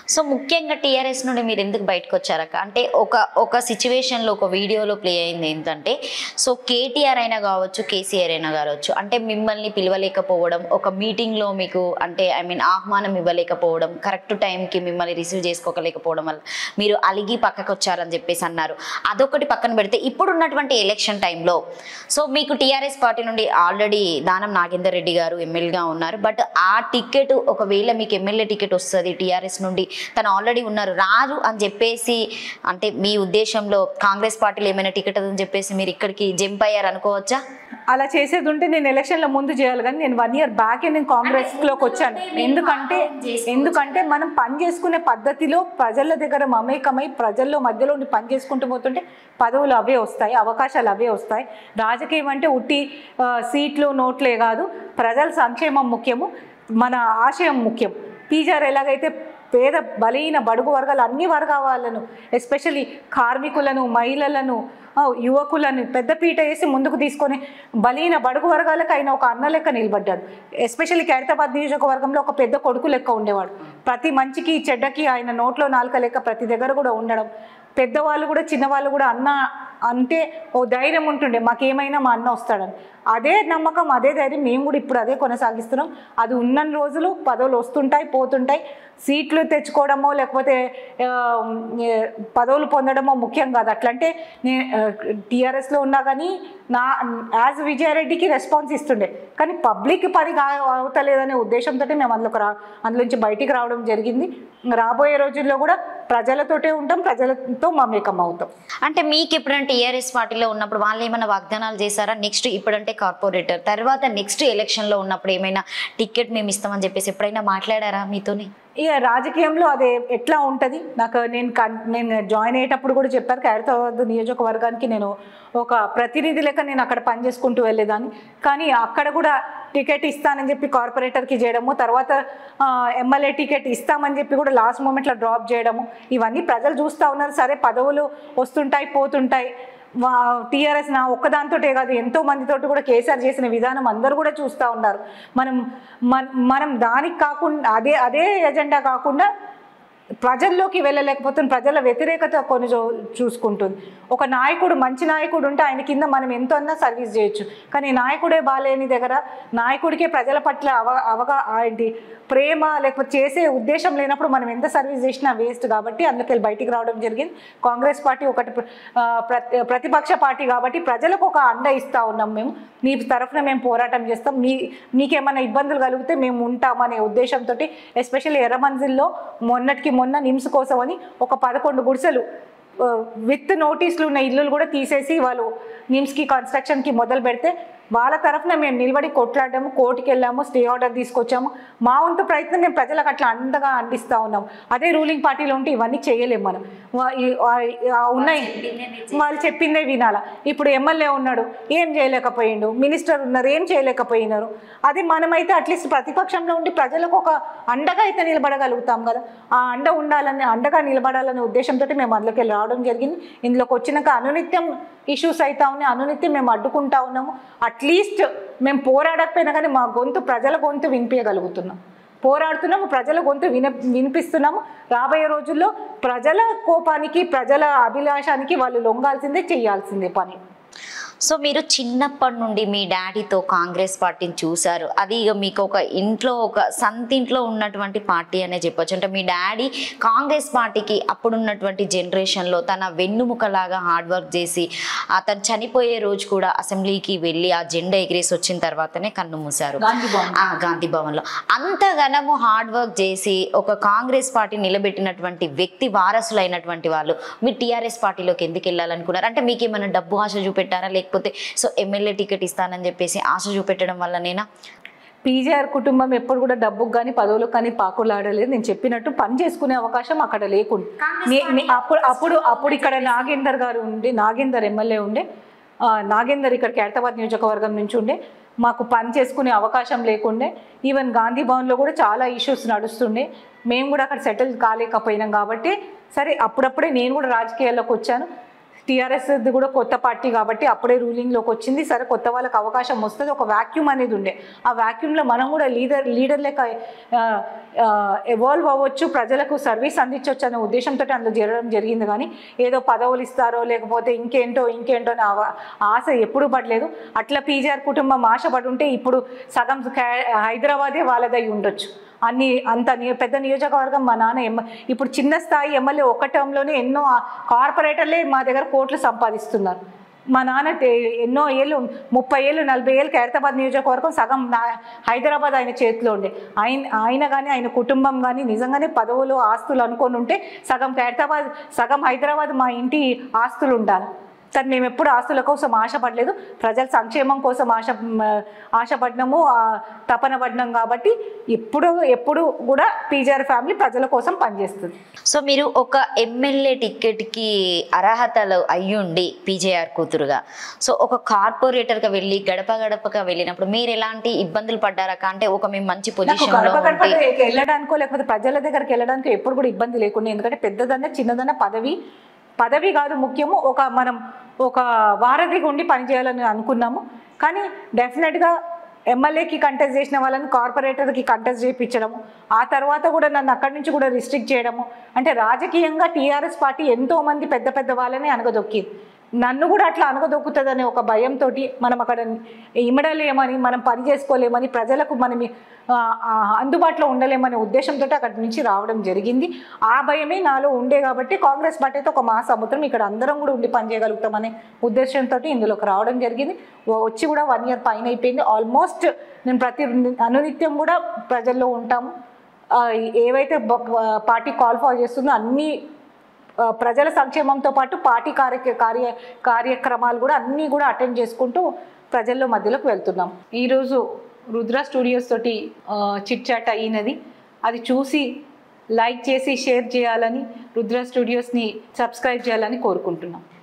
So ముఖ్యంగా TRS నుండి మీరు ఎందుకు బయటకు వచ్చారక్క అంటే ఒక ఒక సిచ్యువేషన్లో ఒక వీడియోలో ప్లే అయింది ఏంటంటే సో కేటీఆర్ అయినా కావచ్చు కేసీఆర్ అయినా కావచ్చు అంటే మిమ్మల్ని పిలవలేకపోవడం ఒక మీటింగ్లో మీకు అంటే ఐ మీన్ ఆహ్వానం ఇవ్వలేకపోవడం కరెక్ట్ టైంకి మిమ్మల్ని రిసీవ్ చేసుకోలేకపోవడం వల్ల మీరు అలిగి పక్కకు వచ్చారని చెప్పేసి అన్నారు అదొకటి పక్కన పెడితే ఇప్పుడున్నటువంటి ఎలక్షన్ టైంలో సో మీకు టీఆర్ఎస్ పార్టీ నుండి ఆల్రెడీ దానం నాగేందర్ రెడ్డి గారు ఎమ్మెల్యేగా ఉన్నారు బట్ ఆ టికెట్ ఒకవేళ మీకు ఎమ్మెల్యే టికెట్ వస్తుంది టీఆర్ఎస్ నుండి తను ఆల్రెడీ ఉన్నారు రారు అని చెప్పేసి అంటే మీ ఉద్దేశంలో కాంగ్రెస్ పార్టీలో ఏమైనా టికెట్ అని చెప్పేసి మీరు ఇక్కడికి జంప్ అయ్యారు అనుకోవచ్చా అలా చేసేది ఉంటే నేను ఎలక్షన్ల ముందు చేయాలి కానీ నేను వన్ ఇయర్ బ్యాకే నేను కాంగ్రెస్లోకి వచ్చాను ఎందుకంటే ఎందుకంటే మనం పని చేసుకునే పద్ధతిలో ప్రజల దగ్గర మమేకమై ప్రజల్లో మధ్యలో ఉండి పని చేసుకుంటూ పోతుంటే పదవులు అవే వస్తాయి అవకాశాలు అవే వస్తాయి రాజకీయం అంటే ఉట్టి ఆ, సీట్లు నోట్లే కాదు ప్రజల సంక్షేమం ముఖ్యము మన ఆశయం ముఖ్యం పీజార్ ఎలాగైతే పేద బలహీన బడుగు వర్గాలు అన్ని వర్గాలను ఎస్పెషల్లీ కార్మికులను మహిళలను ఆ, యువకులను పెద్దపీట వేసి ముందుకు తీసుకొని బలహీన బడుగు వర్గాలకు ఆయన ఒక అన్న లెక్క నిలబడ్డాడు ఎస్పెషల్లీ ఖైరతాబాద్ నియోజకవర్గంలో ఒక పెద్ద కొడుకు లెక్క ఉండేవాడు ప్రతి మంచికి చెడ్డకి ఆయన నోట్లో నాలుక లెక్క ప్రతి దగ్గర కూడా ఉండడం పెద్దవాళ్ళు కూడా చిన్నవాళ్ళు కూడా అన్న అంటే ఓ ధైర్యం ఉంటుండే మాకేమైనా మా అన్న వస్తాడని అదే నమ్మకం అదే ధైర్యం మేము కూడా ఇప్పుడు అదే కొనసాగిస్తున్నాం అది ఉన్న రోజులు పదవులు వస్తుంటాయి పోతుంటాయి సీట్లు తెచ్చుకోవడమో లేకపోతే ఆ, ఏ, పదవులు పొందడమో ముఖ్యం కాదు అట్లంటే నేను టీఆర్ఎస్లో ఉన్నా కానీ నా యాజ్ విజయారెడ్డికి రెస్పాన్స్ ఇస్తుండే కానీ పబ్లిక్ పని కా అవుతలేదనే ఉద్దేశంతో మేము అందులోకి రా అందులోంచి బయటికి రావడం జరిగింది రాబోయే రోజుల్లో కూడా ప్రజలతోటే ఉంటాం ప్రజలతో మమేకం అవుతాం అంటే మీకు ఎప్పుడంటే టీఆర్ఎస్ పార్టీలో ఉన్నప్పుడు వాళ్ళు ఏమైనా వాగ్దానాలు చేశారా నెక్స్ట్ ఇప్పుడంటే కార్పొరేటర్ తర్వాత నెక్స్ట్ ఎలక్షన్లో ఉన్నప్పుడు ఏమైనా టికెట్ మేము ఇస్తామని చెప్పేసి ఎప్పుడైనా మాట్లాడారా మీతోని ఇక రాజకీయంలో అది ఎట్లా ఉంటుంది నాకు నేను కన్- నేను జాయిన్ అయ్యేటప్పుడు కూడా చెప్పారు ఖైరతాబాద్ నియోజకవర్గానికి నేను ఒక ప్రతినిధి లెక్క నేను అక్కడ పనిచేసుకుంటూ వెళ్ళేదాన్ని కానీ అక్కడ కూడా టికెట్ ఇస్తానని చెప్పి కార్పొరేటర్కి చేయడము తర్వాత ఎమ్మెల్యే టికెట్ ఇస్తామని చెప్పి కూడా లాస్ట్ మూమెంట్లో డ్రాప్ చేయడము ఇవన్నీ ప్రజలు చూస్తూ ఉన్నారు సరే పదవులు వస్తుంటాయి పోతుంటాయి టీఆర్ఎస్ నా ఒక్కదానితోటే కాదు ఎంతో మందితోటి కూడా కేసీఆర్ చేసిన విధానం అందరూ కూడా చూస్తూ ఉన్నారు మనం మన- మనం దానికి కాకుండా అదే అదే ఎజెండా కాకుండా ప్రజల్లోకి వెళ్ళలేకపోతుంది ప్రజల వ్యతిరేకత కొన్ని చూ- చూసుకుంటుంది ఒక నాయకుడు మంచి నాయకుడు ఉంటే ఆయన కింద మనం ఎంతో అన్నా సర్వీస్ చేయొచ్చు కానీ నాయకుడే బాలేని దగ్గర నాయకుడికే ప్రజల పట్ల అవ అవగా ఏంటి ప్రేమ లేకపోతే చేసే ఉద్దేశం లేనప్పుడు మనం ఎంత సర్వీస్ చేసినా వేస్ట్ కాబట్టి అందుకెళ్ళి బయటికి రావడం జరిగింది కాంగ్రెస్ పార్టీ ఒకటి ప్ర- ఆ, ప్రతి- ప్రతిపక్ష పార్టీ కాబట్టి ప్రజలకు ఒక అండ ఇస్తా ఉన్నాం మేము మీ తరఫున మేము పోరాటం చేస్తాం మీ మీకేమైనా ఇబ్బందులు కలిగితే మేము ఉంటామనే ఉద్దేశంతో ఎస్పెషల్లీ ఎర్రమంజిల్లో మొన్నటికి మొన్న నిమ్స్ కోసం అని ఒక పదకొండు గుడిసెలు ఆ, విత్ నోటీసులు ఉన్న ఇల్లులు కూడా తీసేసి వాళ్ళు నిమ్స్కి కన్స్ట్రక్షన్కి మొదలు పెడితే వాళ్ళ తరఫున మేము నిలబడి కొట్లాడాము కోర్టుకి వెళ్ళాము స్టే ఆర్డర్ తీసుకొచ్చాము మా వంతు ప్రయత్నం మేము ప్రజలకు అట్లా అండగా అందిస్తూ ఉన్నాం అదే రూలింగ్ పార్టీలో ఉంటే ఇవన్నీ చేయలేము మనం వా- ఈ- ఆ- ఆ ఉన్నాయి వాళ్ళు చెప్పిందే వినాలా ఇప్పుడు ఎమ్మెల్యే ఉన్నాడు ఏం చేయలేకపోయిండు మినిస్టర్ ఉన్నారు ఏం చేయలేకపోయినారు అది మనమైతే అట్లీస్ట్ ప్రతిపక్షంలో ఉండి ప్రజలకు ఒక అండగా అయితే నిలబడగలుగుతాం కదా ఆ అండ ఉండాలని అండగా నిలబడాలనే ఉద్దేశంతో మేము అందులోకి వెళ్ళి రావడం జరిగింది ఇందులోకి వచ్చినాక అనునిత్యం ఇష్యూస్ అవుతా ఉన్నాయి అనునిత్యం మేము అడ్డుకుంటా ఉన్నాము అట్లీస్ట్ మేము పోరాడకపోయినా కానీ మా గొంతు ప్రజల గొంతు వినిపించగలుగుతున్నాం పోరాడుతున్నాము ప్రజల గొంతు విన వినిపిస్తున్నాము రాబోయే రోజుల్లో ప్రజల కోపానికి ప్రజల అభిలాషానికి వాళ్ళు లొంగాల్సిందే చేయాల్సిందే పని సో మీరు చిన్నప్పటి నుండి మీ డాడీతో కాంగ్రెస్ పార్టీని చూశారు అది ఇక మీకు ఒక ఇంట్లో ఒక సంతింట్లో ఉన్నటువంటి పార్టీ అనే చెప్పొచ్చు అంటే మీ డాడీ కాంగ్రెస్ పార్టీకి అప్పుడున్నటువంటి జనరేషన్లో తన వెన్నుముకలాగా హార్డ్ వర్క్ చేసి అతను చనిపోయే రోజు కూడా అసెంబ్లీకి వెళ్ళి ఆ జెండా ఎగిరేసి వచ్చిన తర్వాతనే కన్ను మూశారు గాంధీ భవన్. ఆ గాంధీ భవన్లో అంతగనము హార్డ్ వర్క్ చేసి ఒక కాంగ్రెస్ పార్టీ నిలబెట్టినటువంటి వ్యక్తి వారసులైనటువంటి వాళ్ళు మీరు టీఆర్ఎస్ పార్టీలోకి ఎందుకు వెళ్ళాలనుకున్నారు అంటే మీకు ఏమైనా డబ్బు ఆశ చూపెట్టారా లేకపోతే సో ఎమ్మెల్యే టికెట్ ఇస్తానని చెప్పేసి ఆశ చూపెట్టడం వల్లనేనా పీజీఆర్ కుటుంబం ఎప్పుడు కూడా డబ్బుకు కానీ పదవులకు కానీ పాకులాడలేదు నేను చెప్పినట్టు పని చేసుకునే అవకాశం అక్కడ లేకుండా నే- నే- అప్పుడు అప్పుడు అప్పుడు ఇక్కడ నాగేందర్ గారు ఉండి నాగేందర్ ఎమ్మెల్యే ఉండే ఆ, నాగేందర్ ఇక్కడ ఖైరతాబాద్ నియోజకవర్గం నుంచి ఉండే మాకు పని చేసుకునే అవకాశం లేకుండే ఈవెన్ గాంధీ భవన్లో కూడా చాలా ఇష్యూస్ నడుస్తుండే మేము కూడా అక్కడ సెటిల్ కాలేకపోయినాం కాబట్టి సరే అప్పుడప్పుడే నేను కూడా రాజకీయాల్లోకి వచ్చాను టీఆర్ఎస్ కూడా కొత్త పార్టీ కాబట్టి అప్పుడే రూలింగ్లోకి వచ్చింది సరే కొత్త వాళ్ళకి అవకాశం వస్తుంది ఒక వాక్యూమ్ అనేది ఉండే ఆ వాక్యూమ్లో మనం కూడా లీడర్ లీడర్ లెక్క ఎవాల్వ్ అవ్వచ్చు ప్రజలకు సర్వీస్ అందించవచ్చు అనే ఉద్దేశంతో అందులో చేరడం జరిగింది కానీ ఏదో పదవులు ఇస్తారో లేకపోతే ఇంకేంటో ఇంకేంటో అనే ఆవ- ఆశ ఎప్పుడు పడలేదు అట్లా పీజీఆర్ కుటుంబం ఆశపడి ఉంటే ఇప్పుడు సగం క్యా- హైదరాబాదే వాళ్ళదై ఉండొచ్చు అన్ని అంత నియ- పెద్ద నియోజకవర్గం మా నాన్న ఎమ్మ ఇప్పుడు చిన్న స్థాయి ఎమ్మెల్యే ఒక టర్మ్లోనే ఎన్నో కార్పొరేటర్లే మా దగ్గర కోట్లు సంపాదిస్తున్నారు మా నాన్న తే- ఎన్నో ఏళ్ళు ముప్పై ఏళ్ళు నలభై ఏళ్ళు ఖైరతాబాద్ నియోజకవర్గం సగం నా హైదరాబాద్ ఆయన చేతిలో ఉండే ఆయన ఆయన కానీ ఆయన కుటుంబం కానీ నిజంగానే పదవులు ఆస్తులు అనుకొని ఉంటే సగం ఖైరతాబాద్ సగం హైదరాబాద్ మా ఇంటి ఆస్తులు ఉండాలి కానీ మేము ఎప్పుడు ఆస్తుల కోసం ఆశపడలేదు ప్రజల సంక్షేమం కోసం ఆశ మ, ఆశపడినాము ఆ, తపన పడినాం కాబట్టి ఇప్పుడు ఎప్పుడు కూడా పీజీఆర్ ఫ్యామిలీ ప్రజల కోసం పనిచేస్తుంది సో మీరు ఒక ఎమ్మెల్యే టికెట్కి అర్హతలు అయ్యుండి పీజేఆర్ కూతురుగా సో ఒక కార్పొరేటర్గా వెళ్ళి గడప గడపగా వెళ్ళినప్పుడు మీరు ఎలాంటి ఇబ్బందులు పడ్డారా అంటే ఒక మేము మంచి నాకు పొజిషన్లో గడప గడప ఉండి వెళ్ళడానికో లేకపోతే ప్రజల దగ్గరికి వెళ్ళడానికో ఎప్పుడు కూడా ఇబ్బంది లేకుండా ఎందుకంటే పెద్దదన్న చిన్నదన్న పదవి పదవి కాదు ముఖ్యము ఒక మనం ఒక వారధిగా ఉండి పనిచేయాలని అనుకున్నాము కానీ డెఫినెట్గా ఎమ్మెల్యేకి కంటెస్ట్ చేసిన వాళ్ళని కార్పొరేటర్కి కంటెస్ట్ చేయించడము ఆ తర్వాత కూడా నన్ను అక్కడి నుంచి కూడా రిస్ట్రిక్ట్ చేయడము అంటే రాజకీయంగా టీఆర్ఎస్ పార్టీ ఎంతో మంది పెద్ద పెద్ద వాళ్ళని అనగదొక్కింది నన్ను కూడా అట్లా అనగదొక్కుతుందనే ఒక భయంతో మనం అక్కడ ఇమడలేమని మనం పని చేసుకోలేమని ప్రజలకు మనం ఆ, ఆ, అందుబాటులో ఉండలేమనే ఉద్దేశంతో అక్కడి నుంచి రావడం జరిగింది ఆ భయమే నాలో ఉండే కాబట్టి కాంగ్రెస్ పార్టీ అయితే ఒక మా సముద్రం ఇక్కడ అందరం కూడా ఉండి పనిచేయగలుగుతామనే ఉద్దేశంతో ఇందులోకి రావడం జరిగింది వ- వచ్చి కూడా వన్ ఇయర్ పైన అయిపోయింది ఆల్మోస్ట్ నేను ప్రతి అనునిత్యం కూడా ప్రజల్లో ఉంటాము ఆ, ఏవైతే బ- బ- పార్టీ కాల్ ఫార్ చేస్తుందో అన్ని ఆ, ప్రజల సంక్షేమంతో పాటు పార్టీ కార్య కార్య కార్యక్రమాలు కూడా అన్నీ కూడా అటెండ్ చేసుకుంటూ ప్రజల్లో మధ్యలోకి వెళ్తున్నాం ఈరోజు రుద్ర స్టూడియోస్ తోటి చిట్ చాట్ అయినది అది చూసి లైక్ చేసి షేర్ చేయాలని రుద్ర స్టూడియోస్ని సబ్స్క్రైబ్ చేయాలని కోరుకుంటున్నాం